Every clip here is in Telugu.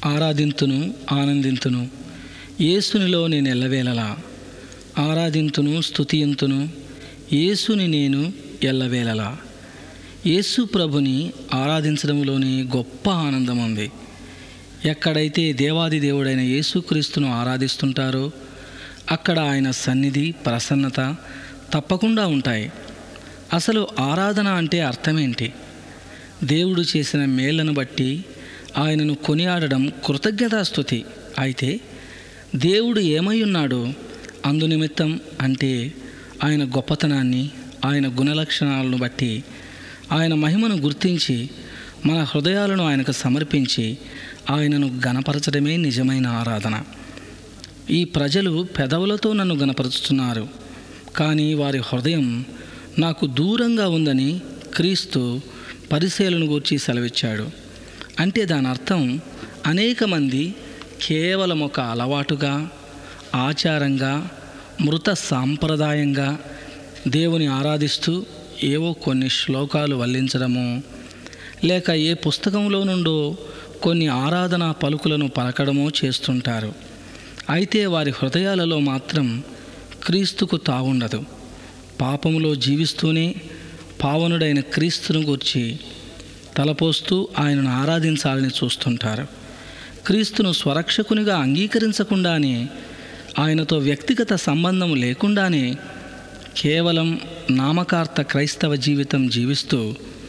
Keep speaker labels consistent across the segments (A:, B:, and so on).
A: ఆరాధింతును ఆనందింతును యేసునిలో నేను ఎల్లవేళలా ఆరాధింతును స్తుతియంతును యేసుని నేను ఎల్లవేళలా యేసు ప్రభుని ఆరాధించడంలోని గొప్ప ఆనందం ఉంది ఎక్కడైతే దేవాది దేవుడైన యేసుక్రీస్తును ఆరాధిస్తుంటారో అక్కడ ఆయన సన్నిధి ప్రసన్నత తప్పకుండా ఉంటాయి అసలు ఆరాధన అంటే అర్థమేంటి దేవుడు చేసిన మేళ్లను బట్టి ఆయనను కొనియాడడం కృతజ్ఞతాస్థుతి అయితే దేవుడు ఏమై ఉన్నాడో అందునిమిత్తం అంటే ఆయన గొప్పతనాన్ని ఆయన గుణలక్షణాలను బట్టి ఆయన మహిమను గుర్తించి మన హృదయాలను ఆయనకు సమర్పించి ఆయనను గణపరచడమే నిజమైన ఆరాధన ఈ ప్రజలు పెదవులతో నన్ను గణపరుచుతున్నారు కానీ వారి హృదయం నాకు దూరంగా ఉందని క్రీస్తు పరిశీలన గూర్చి సెలవిచ్చాడు అంటే దాని అర్థం అనేక మంది కేవలం ఒక అలవాటుగా ఆచారంగా మృత సాంప్రదాయంగా దేవుని ఆరాధిస్తూ ఏవో కొన్ని శ్లోకాలు వల్లించడము లేక ఏ పుస్తకంలో నుండో కొన్ని ఆరాధనా పలుకులను పలకడమో చేస్తుంటారు అయితే వారి హృదయాలలో మాత్రం క్రీస్తుకు తావుండదు పాపములో జీవిస్తూనే పావనుడైన క్రీస్తును గూర్చి తలపోస్తూ ఆయనను ఆరాధించాలని చూస్తుంటారు క్రీస్తును స్వరక్షకునిగా అంగీకరించకుండానే ఆయనతో వ్యక్తిగత సంబంధం లేకుండానే కేవలం నామకార్థ క్రైస్తవ జీవితం జీవిస్తూ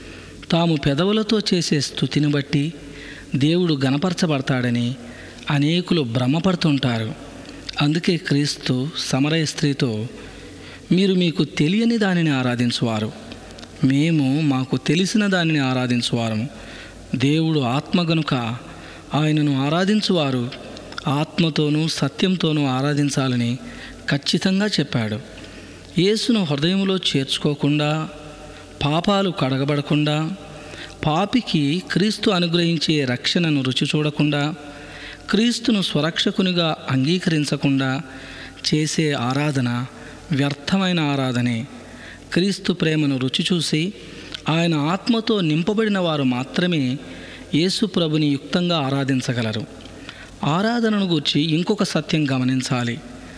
A: తాము పెదవులతో చేసే స్థుతిని బట్టి దేవుడు గనపరచబడతాడని అనేకులు భ్రమపడుతుంటారు అందుకే క్రీస్తు సమరయ స్త్రీతో మీరు మీకు తెలియని దానిని ఆరాధించువారు మేము మాకు తెలిసిన దానిని ఆరాధించువారము దేవుడు ఆత్మ గనుక ఆయనను ఆరాధించువారు ఆత్మతోనూ సత్యంతోనూ ఆరాధించాలని ఖచ్చితంగా చెప్పాడు యేసును హృదయంలో చేర్చుకోకుండా పాపాలు కడగబడకుండా పాపికి క్రీస్తు అనుగ్రహించే రక్షణను రుచి చూడకుండా క్రీస్తును స్వరక్షకునిగా అంగీకరించకుండా చేసే ఆరాధన వ్యర్థమైన ఆరాధనే క్రీస్తు ప్రేమను రుచి చూసి ఆయన ఆత్మతో నింపబడిన వారు మాత్రమే యేసు ప్రభుని యుక్తంగా ఆరాధించగలరు ఆరాధనను గూర్చి ఇంకొక సత్యం గమనించాలి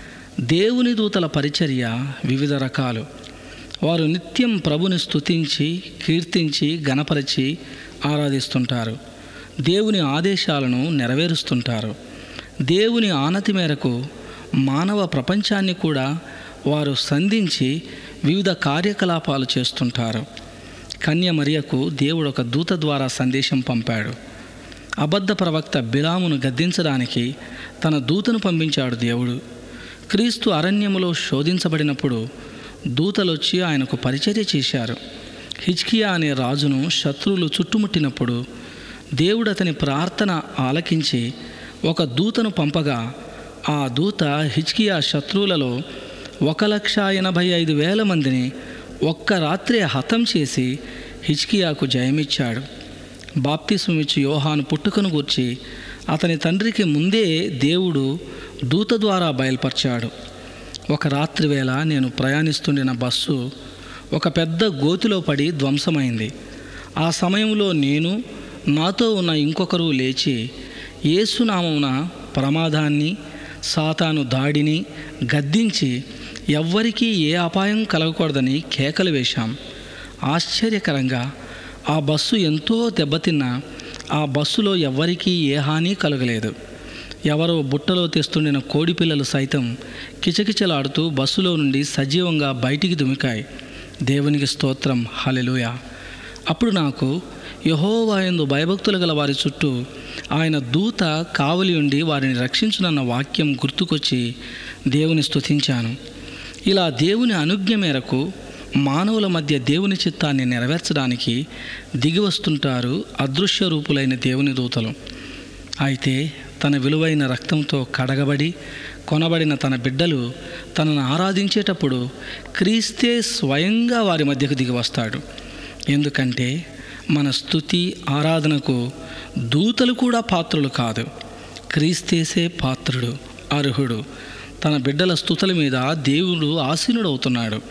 A: దేవుని దూతల పరిచర్య వివిధ రకాలు వారు నిత్యం ప్రభుని స్తుతించి కీర్తించి గణపరిచి ఆరాధిస్తుంటారు దేవుని ఆదేశాలను నెరవేరుస్తుంటారు దేవుని ఆనతి మేరకు మానవ ప్రపంచాన్ని కూడా వారు సంధించి వివిధ కార్యకలాపాలు చేస్తుంటారు కన్య మరియకు దేవుడు ఒక దూత ద్వారా సందేశం పంపాడు అబద్ధ ప్రవక్త బిలామును గద్దించడానికి తన దూతను పంపించాడు దేవుడు క్రీస్తు అరణ్యములో శోధించబడినప్పుడు దూతలొచ్చి ఆయనకు పరిచర్య చేశారు హిజ్కియా అనే రాజును శత్రువులు చుట్టుముట్టినప్పుడు దేవుడు అతని ప్రార్థన ఆలకించి ఒక దూతను పంపగా ఆ దూత హిజ్కియా శత్రువులలో ఒక లక్ష ఎనభై ఐదు వేల మందిని ఒక్క రాత్రే హతం చేసి హిజ్కియాకు జయమిచ్చాడు బాప్తిస్మిచ్చి యోహాను పుట్టుకను గూర్చి అతని తండ్రికి ముందే దేవుడు దూత ద్వారా బయలుపరిచాడు ఒక రాత్రి వేళ నేను ప్రయాణిస్తుండిన బస్సు ఒక పెద్ద గోతిలో పడి ధ్వంసమైంది ఆ సమయంలో నేను నాతో ఉన్న ఇంకొకరు లేచి ఏసునామమున ప్రమాదాన్ని సాతాను దాడిని గద్దించి ఎవ్వరికీ ఏ అపాయం కలగకూడదని కేకలు వేశాం ఆశ్చర్యకరంగా ఆ బస్సు ఎంతో దెబ్బతిన్నా ఆ బస్సులో ఎవ్వరికీ ఏ హాని కలగలేదు ఎవరో బుట్టలో తెస్తుండిన కోడి పిల్లలు సైతం కిచకిచలాడుతూ బస్సులో నుండి సజీవంగా బయటికి దుమికాయి దేవునికి స్తోత్రం హలెలుయ అప్పుడు నాకు యహోవాయందు భయభక్తులు గల వారి చుట్టూ ఆయన దూత కావలి ఉండి వారిని రక్షించునన్న వాక్యం గుర్తుకొచ్చి దేవుని స్తుతించాను ఇలా దేవుని అనుజ్ఞ మేరకు మానవుల మధ్య దేవుని చిత్తాన్ని నెరవేర్చడానికి దిగి వస్తుంటారు అదృశ్య రూపులైన దేవుని దూతలు అయితే తన విలువైన రక్తంతో కడగబడి కొనబడిన తన బిడ్డలు తనను ఆరాధించేటప్పుడు క్రీస్తే స్వయంగా వారి మధ్యకు దిగి వస్తాడు ఎందుకంటే మన స్తుతి ఆరాధనకు దూతలు కూడా పాత్రులు కాదు క్రీస్తేసే పాత్రుడు అర్హుడు తన బిడ్డల స్తుతుల మీద దేవుడు ఆసీనుడవుతున్నాడు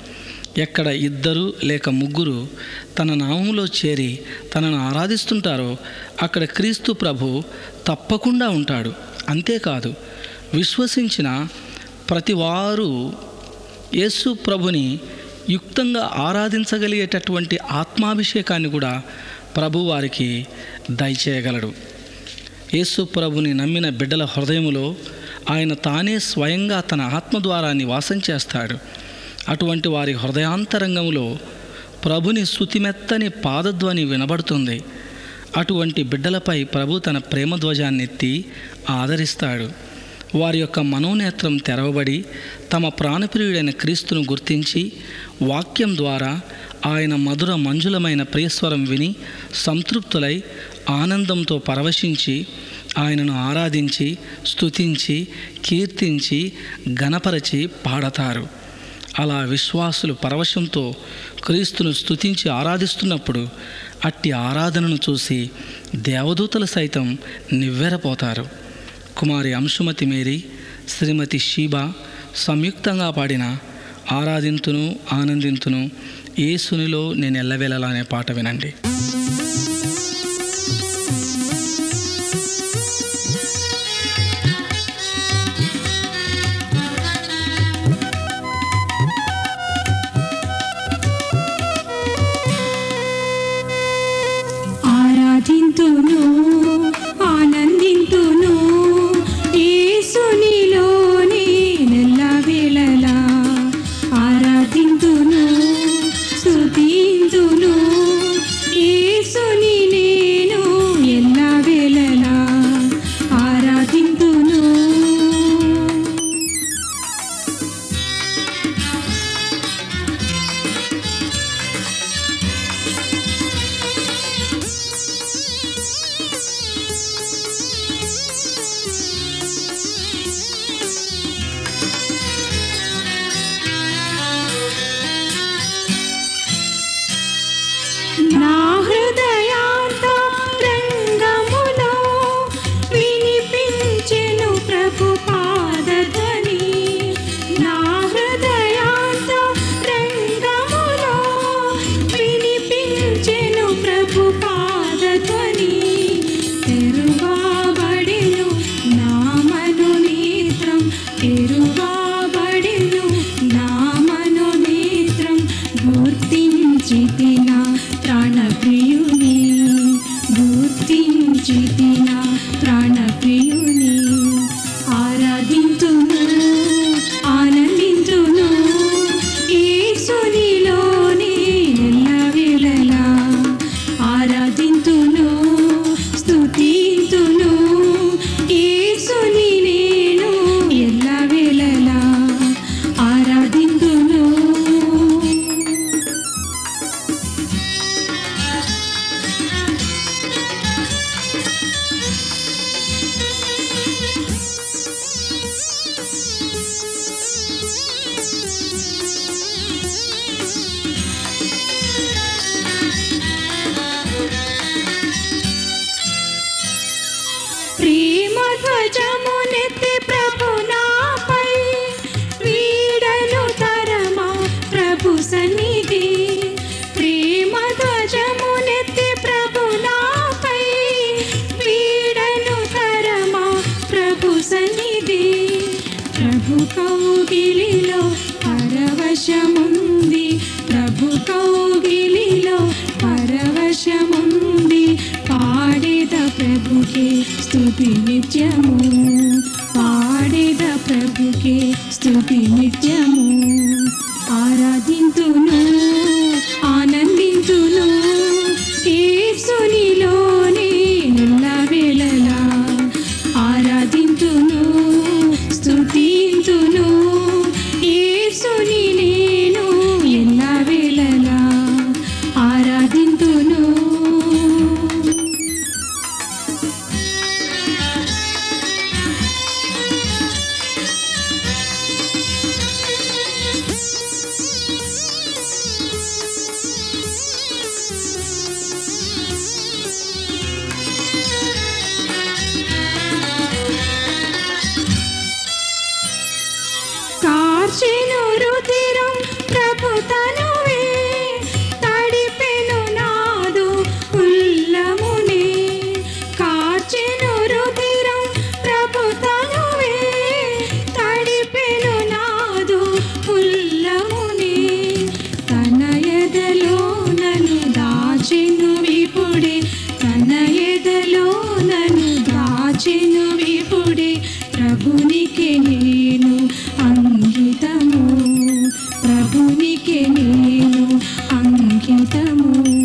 A: ఎక్కడ ఇద్దరు లేక ముగ్గురు తన నామములో చేరి తనను ఆరాధిస్తుంటారో అక్కడ క్రీస్తు ప్రభు తప్పకుండా ఉంటాడు అంతేకాదు విశ్వసించిన ప్రతి వారు యేసు ప్రభుని యుక్తంగా ఆరాధించగలిగేటటువంటి ఆత్మాభిషేకాన్ని కూడా ప్రభు వారికి దయచేయగలడు యేసు ప్రభుని నమ్మిన బిడ్డల హృదయములో ఆయన తానే స్వయంగా తన ఆత్మ ద్వారా నివాసం చేస్తాడు అటువంటి వారి హృదయాంతరంగంలో ప్రభుని శృతిమెత్తని పాదధ్వని వినబడుతుంది అటువంటి బిడ్డలపై ప్రభు తన ప్రేమ ధ్వజాన్ని ఎత్తి ఆదరిస్తాడు వారి యొక్క మనోనేత్రం తెరవబడి తమ ప్రాణప్రియుడైన క్రీస్తును గుర్తించి వాక్యం ద్వారా ఆయన మధుర మంజులమైన ప్రియస్వరం విని సంతృప్తులై ఆనందంతో పరవశించి ఆయనను ఆరాధించి స్తుతించి కీర్తించి గణపరచి పాడతారు అలా విశ్వాసులు పరవశంతో క్రీస్తును స్తుతించి ఆరాధిస్తున్నప్పుడు అట్టి ఆరాధనను చూసి దేవదూతలు సైతం నివ్వెరపోతారు కుమారి అంశుమతి మేరీ శ్రీమతి షీబా సంయుక్తంగా పాడిన ఆరాధింతును ఆనందింతును ఏసునిలో నేను ఎల్లవేళలా అనే పాట వినండి
B: ఆరాధింతును ఆనందింతును యేసునిలోనే నెల్లవేళలా ఆరాధింతును స్తుతింతును యేసుని నేను ఎల్లవేళలా ఆరాధింతును నా హృదయాంతరంగములో వినిపించెను ప్రభు పాదధ్వని నా హృదయాంతరంగములో వినిపించెను ప్రభు పాదధ్వని తెరువాబడెను నా మనోనేత్రం తెరువాబడెను నా మనోనేత్రం గుర్తించితిన ప్రాణప్రియుని గుర్తించితిన ప్రాణప్రియుని ఆరాధింతును ఆనందింతును యేసునిలోనే ఎల్లవేళలా ఆరాధింతును స్తుతింతును యేసుని నేను ఎల్లవేళలా ఆరాధింతును ప్రేమ ధ్వజమునెత్తి ప్రభు నాపై వీడను తరమా ప్రభు సన్నిధి ప్రేమ ధ్వజమునెత్తి ప్రభు నాపై వీడను తరమా ప్రభు సన్నిధి ప్రభు కౌగిలిలో పరవశముంది ప్రభు కౌగిలిలో పరవశముంది పాడేద ప్రభుకే స్తుతి నిత్యము పాడేద ప్రభుకే స్తుతి నిత్యము ఆరాధింతును ఆనందింతును యేసునిలోనే ఎల్లవేళలా ఆరాధింతును స్తుతింతును యేసుని నేను ఎల్లవేళలా ఆరాధింతును ఎదలో నన్ను దాచెను విపుడే ప్రభునికి నేను అంకితము ప్రభునికి నేను అంకితము